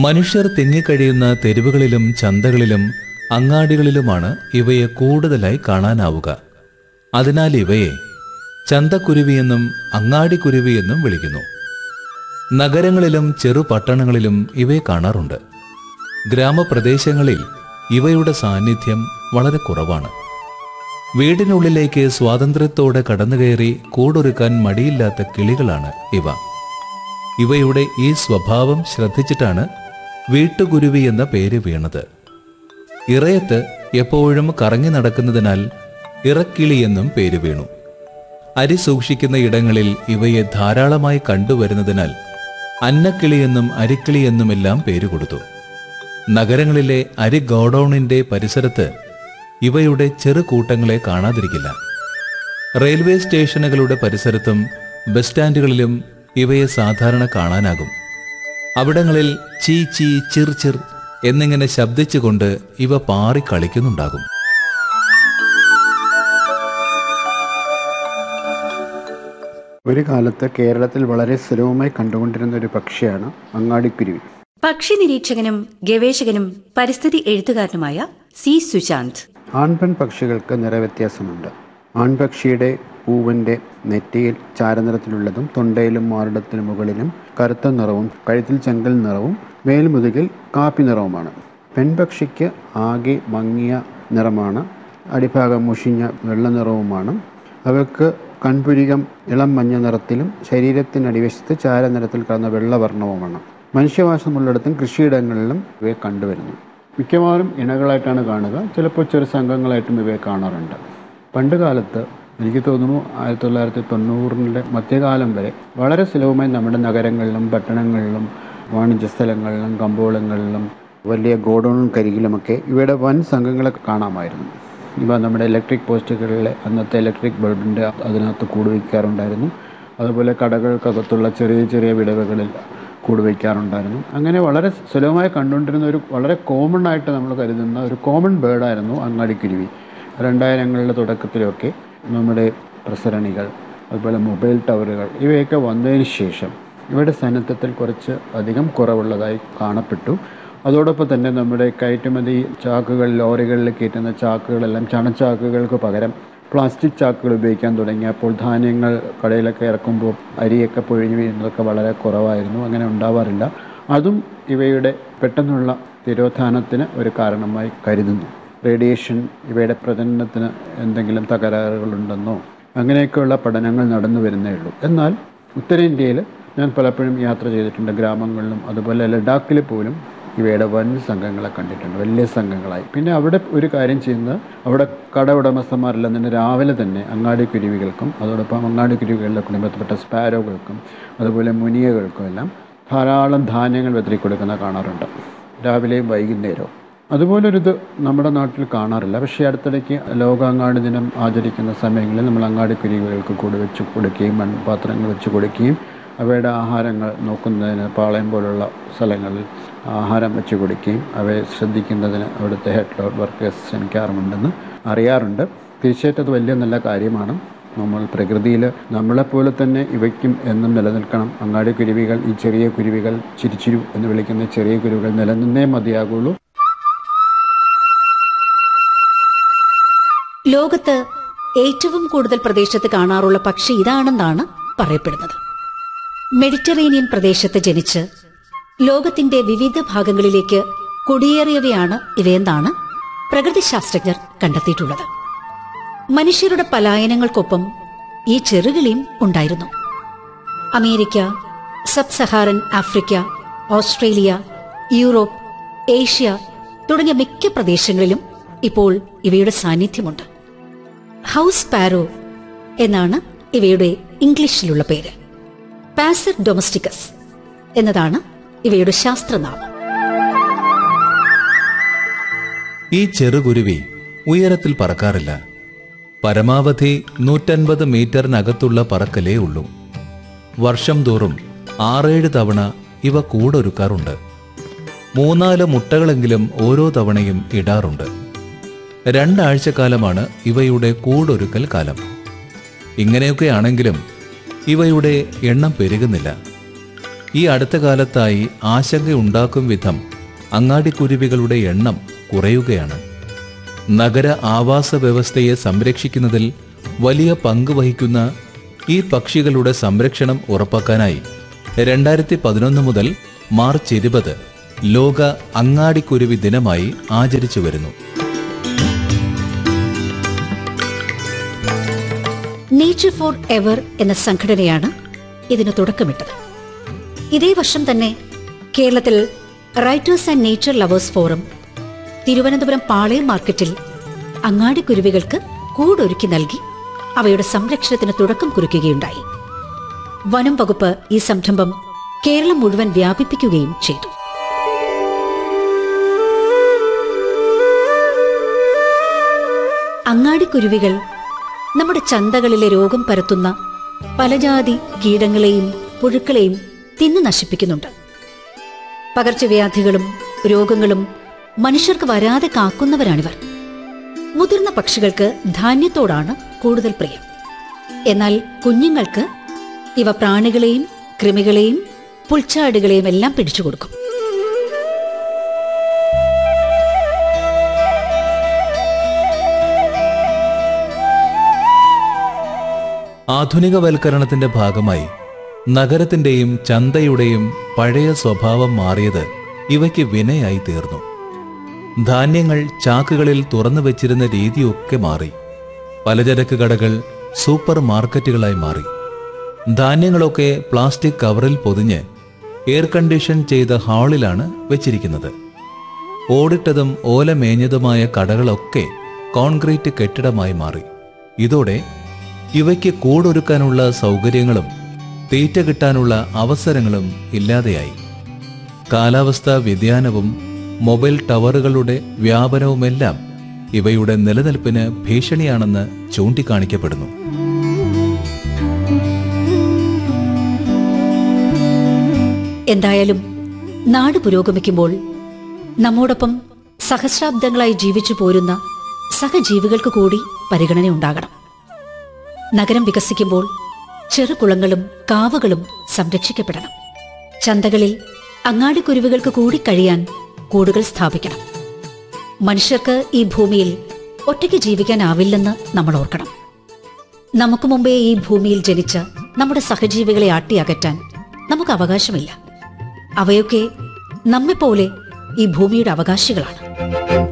മനുഷ്യർ തിങ്ങിക്കഴിയുന്ന തെരുവുകളിലും ചന്തകളിലും അങ്ങാടികളിലുമാണ് ഇവയെ കൂടുതലായി കാണാനാവുക അതിനാൽ ഇവയെ ചന്തക്കുരുവിയെന്നും അങ്ങാടിക്കുരുവിയെന്നും വിളിക്കുന്നു നഗരങ്ങളിലും ചെറുപട്ടണങ്ങളിലും ഇവയെ കാണാറുണ്ട് ഗ്രാമപ്രദേശങ്ങളിൽ ഇവയുടെ സാന്നിധ്യം വളരെ കുറവാണ് വീടിനുള്ളിലേക്ക് സ്വാതന്ത്ര്യത്തോടെ കടന്നുകയറി കൂടൊരുക്കാൻ മടിയില്ലാത്ത കിളികളാണ് ഇവ ഇവയുടെ ഈ സ്വഭാവം ശ്രദ്ധിച്ചിട്ടാണ് വീട്ടുകുരുവി എന്ന പേര് വീണത് ഇറയത്ത് എപ്പോഴും കറങ്ങി നടക്കുന്നതിനാൽ ഇറക്കിളി എന്നും പേര് വീണു അരി സൂക്ഷിക്കുന്ന ഇടങ്ങളിൽ ഇവയെ ധാരാളമായി കണ്ടുവരുന്നതിനാൽ അന്നക്കിളിയെന്നും അരിക്കിളിയെന്നുമെല്ലാം പേര് കൊടുത്തു നഗരങ്ങളിലെ അരി ഗോഡൌണിന്റെ പരിസരത്ത് ഇവയുടെ ചെറു കൂട്ടങ്ങളെ കാണാതിരിക്കില്ല റെയിൽവേ സ്റ്റേഷനുകളുടെ പരിസരത്തും ബസ് സ്റ്റാൻഡുകളിലും ഇവയെ സാധാരണ കാണാനാകും അവിടങ്ങളിൽ ചീ ചീ ചിർ ചിർ എന്നിങ്ങനെ ശബ്ദിച്ചുകൊണ്ട് ഇവ പാറി കളിക്കുന്നുണ്ടാകും ഒരു കാലത്ത് കേരളത്തിൽ വളരെ സുലഭമായി കണ്ടുകൊണ്ടിരുന്ന ഒരു പക്ഷിയാണ് അങ്ങാടിക്കുരുവി പക്ഷി നിരീക്ഷകനും ഗവേഷകനും പരിസ്ഥിതി എഴുത്തുകാരനുമായ സി സുശാന്ത് ആൺപെൺ പക്ഷികൾക്ക് നിറവ്യത്യാസമുണ്ട് ആൺപക്ഷിയുടെ പൂവിൻ്റെ നെറ്റിയിൽ ചാരനിറത്തിലുള്ളതും തൊണ്ടയിലും മാറിടത്തിനു മുകളിലും കറുത്ത നിറവും കഴുത്തിൽ ചെങ്കൽ നിറവും മേൽമുതുകിൽ കാപ്പി നിറവുമാണ് പെൺപക്ഷിക്ക് ആകെ മങ്ങിയ നിറമാണ് അടിഭാഗം മുഷിഞ്ഞ വെള്ള നിറവുമാണ് അവയ്ക്ക് കൺപുരികം ഇളം മഞ്ഞ നിറത്തിലും ശരീരത്തിനടിവശത്ത് ചാരനിറത്തിൽ കലർന്ന വെള്ളവർണ്ണവുമാണ് മനുഷ്യവാസമുള്ളിടത്തും കൃഷിയിടങ്ങളിലും ഇവയെ കണ്ടുവരുന്നു മിക്കവാറും ഇണകളായിട്ടാണ് കാണുക ചിലപ്പോൾ ചെറു സംഘങ്ങളായിട്ടും ഇവയെ കാണാറുണ്ട് പണ്ട് കാലത്ത് എനിക്ക് തോന്നുന്നു ആയിരത്തി തൊള്ളായിരത്തി തൊണ്ണൂറിൻ്റെ മധ്യകാലം വരെ വളരെ സുലഭമായി നമ്മുടെ നഗരങ്ങളിലും പട്ടണങ്ങളിലും വാണിജ്യ സ്ഥലങ്ങളിലും കമ്പോളങ്ങളിലും വലിയ ഗോഡൗണും കരികിലുമൊക്കെ ഇവയുടെ വൻ സംഘങ്ങളെ കാണാമായിരുന്നു ഇവ നമ്മുടെ ഇലക്ട്രിക് പോസ്റ്റുകളിലെ അന്നത്തെ ഇലക്ട്രിക് ബൾബിൻ്റെ അതിനകത്ത് കൂട് വയ്ക്കാറുണ്ടായിരുന്നു അതുപോലെ കടകൾക്കകത്തുള്ള ചെറിയ ചെറിയ വിടവുകളിൽ കൂട് വയ്ക്കാറുണ്ടായിരുന്നു അങ്ങനെ വളരെ സുലഭമായി കണ്ടുകൊണ്ടിരുന്ന ഒരു വളരെ കോമൺ ആയിട്ട് നമ്മൾ കരുതുന്ന ഒരു കോമൺ ബേർഡായിരുന്നു അങ്ങാടിക്കുരുവി രണ്ടായിരങ്ങളുടെ തുടക്കത്തിലൊക്കെ നമ്മുടെ പ്രസരണികൾ അതുപോലെ മൊബൈൽ ടവറുകൾ ഇവയൊക്കെ വന്നതിന് ശേഷം ഇവയുടെ സാന്നിധ്യത്തിൽ കുറച്ച് അധികം കുറവുള്ളതായി കാണപ്പെട്ടു അതോടൊപ്പം തന്നെ നമ്മുടെ കയറ്റുമതി ചാക്കുകൾ ലോറികളിൽ കയറ്റുന്ന ചാക്കുകളെല്ലാം ചണച്ചാക്കുകൾക്ക് പകരം പ്ലാസ്റ്റിക് ചാക്കുകൾ ഉപയോഗിക്കാൻ തുടങ്ങിയപ്പോൾ ധാന്യങ്ങൾ കടയിലൊക്കെ ഇറക്കുമ്പോൾ അരിയൊക്കെ പൊഴിഞ്ഞു വീഴുന്നതൊക്കെ വളരെ കുറവായിരുന്നു അങ്ങനെ ഉണ്ടാവാറില്ല അതും ഇവയുടെ പെട്ടെന്നുള്ള തിരോധാനത്തിന് ഒരു കാരണമായി കരുതുന്നു റേഡിയേഷൻ ഇവയുടെ പ്രജനനത്തിന് എന്തെങ്കിലും തകരാറുകളുണ്ടെന്നോ അങ്ങനെയൊക്കെയുള്ള പഠനങ്ങൾ നടന്നു വരുന്നേ ഉള്ളൂ എന്നാൽ ഉത്തരേന്ത്യയിൽ ഞാൻ പലപ്പോഴും യാത്ര ചെയ്തിട്ടുണ്ട് ഗ്രാമങ്ങളിലും അതുപോലെ ലഡാക്കിൽ പോലും ഇവയുടെ വൻ സംഘങ്ങളെ കണ്ടിട്ടുണ്ട് വലിയ സംഘങ്ങളായി പിന്നെ അവിടെ ഒരു കാര്യം ചെയ്യുന്നത് അവിടെ കട ഉടമസ്ഥന്മാരെല്ലാം തന്നെ രാവിലെ തന്നെ അങ്ങാടി കുരുവികൾക്കും അതോടൊപ്പം അങ്ങാടി കുരുവികളുടെ കുടുംബത്തിൽപ്പെട്ട സ്പാരോകൾക്കും അതുപോലെ മുനിയകൾക്കും എല്ലാം ധാരാളം ധാന്യങ്ങൾ വെതറി കൊടുക്കുന്ന കാണാറുണ്ട് രാവിലെയും വൈകുന്നേരവും അതുപോലൊരിത് നമ്മുടെ നാട്ടിൽ കാണാറില്ല പക്ഷേ അടുത്തിടയ്ക്ക് ലോകാങ്ങാടി ദിനം ആചരിക്കുന്ന സമയങ്ങളിൽ നമ്മൾ അങ്ങാടി കുരുവികൾക്ക് കൂടെ വെച്ച് കൊടുക്കുകയും മൺപാത്രങ്ങൾ വെച്ച് കൊടുക്കുകയും അവയുടെ ആഹാരങ്ങൾ നോക്കുന്നതിന് പാളയം പോലുള്ള സ്ഥലങ്ങളിൽ ആഹാരം വെച്ച് കൊടുക്കുകയും അവയെ ശ്രദ്ധിക്കുന്നതിന് അവിടുത്തെ ഹെഡ് ലോഡ് വർക്കേഴ്സ് ശ്രമിക്കാറുമുണ്ടെന്ന് അറിയാറുണ്ട് തീർച്ചയായിട്ടും അത് വലിയ നല്ല കാര്യമാണ് നമ്മൾ പ്രകൃതിയിൽ നമ്മളെപ്പോലെ തന്നെ ഇവയ്ക്കും എന്നും നിലനിൽക്കണം അങ്ങാടി കുരുവികൾ ഈ ചെറിയ കുരുവികൾ ചിരിച്ചിരു എന്ന് വിളിക്കുന്ന ചെറിയ കുരുവികൾ നിലനിന്നേ മതിയാകുള്ളൂ ലോകത്ത് ഏറ്റവും കൂടുതൽ പ്രദേശത്ത് കാണാറുള്ള പക്ഷി ഇതാണെന്നാണ് പറയപ്പെടുന്നത് മെഡിറ്ററേനിയൻ പ്രദേശത്ത് ജനിച്ച് ലോകത്തിന്റെ വിവിധ ഭാഗങ്ങളിലേക്ക് കുടിയേറിയവയാണ് ഇവയെന്നാണ് പ്രകൃതിശാസ്ത്രജ്ഞർ കണ്ടെത്തിയിട്ടുള്ളത് മനുഷ്യരുടെ പലായനങ്ങൾക്കൊപ്പം ഈ ചെറുകിളിയും ഉണ്ടായിരുന്നു America sub Saharan Africa Australia Europe Asia തുടങ്ങിയ മിക്ക പ്രദേശങ്ങളിലും ഇപ്പോൾ ഇവയുടെ സാന്നിധ്യമുണ്ട് ഹൗസ് പാരോ എന്നാണ് ഇവയുടെ ഇംഗ്ലീഷിലുള്ള പേര് പാസർ ഡൊമസ്റ്റിക്കസ് എന്നതാണ് ഇവയുടെ ശാസ്ത്രനാമം ഈ ചെറുകുരുവി ഉയരത്തിൽ പറക്കാറില്ല പരമാവധി നൂറ്റൻപത് മീറ്ററിനകത്തുള്ള പറക്കലേ ഉള്ളൂ വർഷം തോറും ആറേഴ് തവണ ഇവ കൂടൊരുക്കാറുണ്ട് മൂന്നാല് മുട്ടകളെങ്കിലും ഓരോ തവണയും ഇടാറുണ്ട് രണ്ടാഴ്ചക്കാലമാണ് ഇവയുടെ കൂടൊരുക്കൽ കാലം ഇങ്ങനെയൊക്കെ ആണെങ്കിലും ഇവയുടെ എണ്ണം പെരുകുന്നില്ല ഈ അടുത്ത കാലത്തായി ആശങ്കയുണ്ടാക്കും വിധം അങ്ങാടിക്കുരുവികളുടെ എണ്ണം കുറയുകയാണ് നഗര ആവാസ വ്യവസ്ഥയെ സംരക്ഷിക്കുന്നതിൽ വലിയ പങ്ക് വഹിക്കുന്ന ഈ പക്ഷികളുടെ സംരക്ഷണം ഉറപ്പാക്കാനായി രണ്ടായിരത്തി പതിനൊന്ന് മുതൽ മാർച്ച് ഇരുപത് ലോക അങ്ങാടിക്കുരുവി ദിനമായി ആചരിച്ചു വരുന്നു നേച്ചർ ഫോർ എവർ എന്ന സംഘടനയാണ് ഇതിന് തുടക്കമിട്ടത് ഇതേ വർഷം തന്നെ കേരളത്തിൽ writers and nature lovers forum Thiruvananthapuram Palayam മാർക്കറ്റിൽ അങ്ങാടിക്കുരുവികൾക്ക് കൂടൊരുക്കി നൽകി അവയുടെ സംരക്ഷണത്തിന് തുടക്കം കുറിക്കുകയുണ്ടായി വനം വകുപ്പ് ഈ സംരംഭം കേരളം മുഴുവൻ വ്യാപിപ്പിക്കുകയും ചെയ്തു അങ്ങാടിക്കുരുവികൾ നമ്മുടെ ചന്തകളിലെ രോഗം പരത്തുന്ന പലജാതി കീടങ്ങളെയും പുഴുക്കളെയും തിന്നു നശിപ്പിക്കുന്നുണ്ട് പകർച്ചവ്യാധികളും രോഗങ്ങളും മനുഷ്യർക്ക് വരാതെ കാക്കുന്നവരാണിവർ മുതിർന്ന പക്ഷികൾക്ക് ധാന്യത്തോടാണ് കൂടുതൽ പ്രിയം എന്നാൽ കുഞ്ഞുങ്ങൾക്ക് ഇവ പ്രാണികളെയും കൃമികളെയും പുൽച്ചാടുകളെയും എല്ലാം പിടിച്ചു കൊടുക്കും ആധുനികവൽക്കരണത്തിന്റെ ഭാഗമായി നഗരത്തിന്റെയും ചന്തയുടെയും പഴയ സ്വഭാവം മാറിയത് ഇവയ്ക്ക് വിനയായി തീർന്നു ധാന്യങ്ങൾ ചാക്കുകളിൽ തുറന്നു വെച്ചിരുന്ന രീതിയൊക്കെ മാറി പലചരക്ക് കടകൾ സൂപ്പർ മാർക്കറ്റുകളായി മാറി ധാന്യങ്ങളൊക്കെ പ്ലാസ്റ്റിക് കവറിൽ പൊതിഞ്ഞ് എയർ കണ്ടീഷൻ ചെയ്ത ഹാളിലാണ് വെച്ചിരിക്കുന്നത് ഓടിട്ടതും ഓല മേഞ്ഞതുമായ കടകളൊക്കെ കോൺക്രീറ്റ് കെട്ടിടമായി മാറി ഇതോടെ ഇവയ്ക്ക് കൂടൊരുക്കാനുള്ള സൗകര്യങ്ങളും തീറ്റ കിട്ടാനുള്ള അവസരങ്ങളും ഇല്ലാതെയായി കാലാവസ്ഥാ വ്യതിയാനവും മൊബൈൽ ടവറുകളുടെ വ്യാപനവുമെല്ലാം ഇവയുടെ നിലനിൽപ്പിന് ഭീഷണിയാണെന്ന് ചൂണ്ടിക്കാണിക്കപ്പെടുന്നു എന്തായാലും നാട് പുരോഗമിക്കുമ്പോൾ നമ്മോടൊപ്പം സഹസ്രാബ്ദങ്ങളായി ജീവിച്ചു പോരുന്ന സഹജീവികൾക്ക് കൂടി പരിഗണന ഉണ്ടാകണം നഗരം വികസിക്കുമ്പോൾ ചെറുകുളങ്ങളും കാവുകളും സംരക്ഷിക്കപ്പെടണം ചന്തകളിൽ അങ്ങാടിക്കുരുവികൾക്ക് കൂടി കഴിയാൻ കൂടുകൾ സ്ഥാപിക്കണം മനുഷ്യർക്ക് ഈ ഭൂമിയിൽ ഒറ്റയ്ക്ക് ജീവിക്കാനാവില്ലെന്ന് നമ്മൾ ഓർക്കണം നമുക്ക് മുമ്പേ ഈ ഭൂമിയിൽ ജനിച്ച നമ്മുടെ സഹജീവികളെ ആട്ടിയകറ്റാൻ നമുക്ക് അവകാശമില്ല അവയൊക്കെ നമ്മെപ്പോലെ ഈ ഭൂമിയുടെ അവകാശികളാണ്